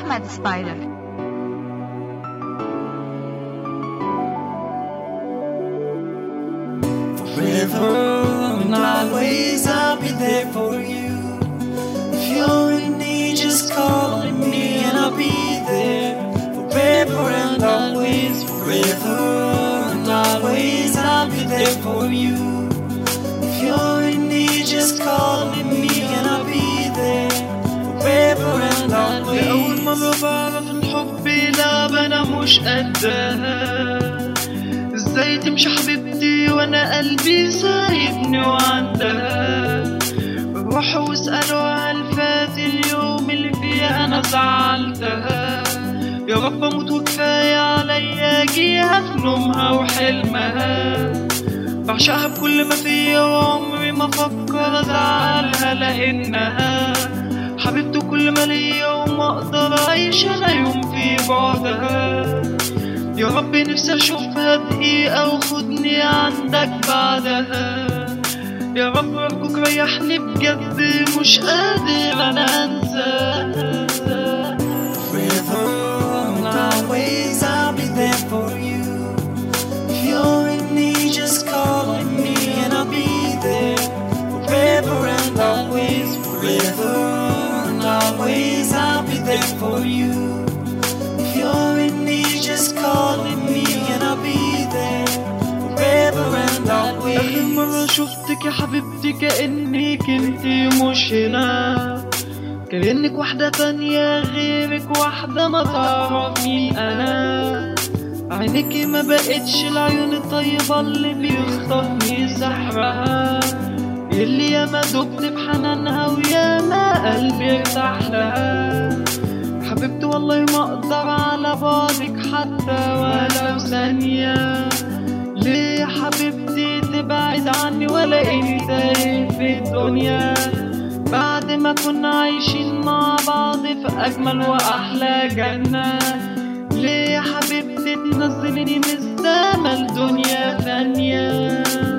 محمد سبايدر Forever and always I'll be there for you. If you're in need, just call on me and I'll be there. Forever and always, forever and always I'll be there for you. If you're in need, just call on me and I'll be there. Forever and always. لأول مرة بعرف الحب لا أنا مش قدها ازاي تمشي حبيبتي وانا قلبي سايبني وعندها روح واسأله هل فات اليوم اللي فيه انا زعلتها يا رب اموت وكفاية عليا اجيها في نومها وحلمها بعشقها بكل ما فيا وعمري ما افكر ازعلها لانها حبيبتي كل ما ليا وما اقدر اعيش انا يوم في بعدها يا رب نفسي اشوفها دقيقة وخدني عندك بعدها يا رب ارجوك ريحني بجد مش قادر انا انساها Forever and always I'll be there for you. If you're in need, just call on me and I'll be there. Forever and always, forever and always I'll be there for you. If you're in need, just call on me and I'll be there. Forever and آخر مرة always. شفتك يا حبيبتي كأنك انتي مش هنا كأنك واحدة تانية غيرك واحدة ما تعرف مين أنا عينيكي ما بقتش العيون الطيبة اللي بيخطفني سحرها اللي ياما دبت بحنانها وياما قلبي ارتاح لها حبيبتي والله ما اقدر على بعدك حتى ولو ثانية ليه يا حبيبتي تبعد عني ولا انت في الدنيا بعد ما كنا عايشين مع بعض في اجمل واحلى جنة ليه يا حبيبتي تنزلني من السما لدنيا ثانية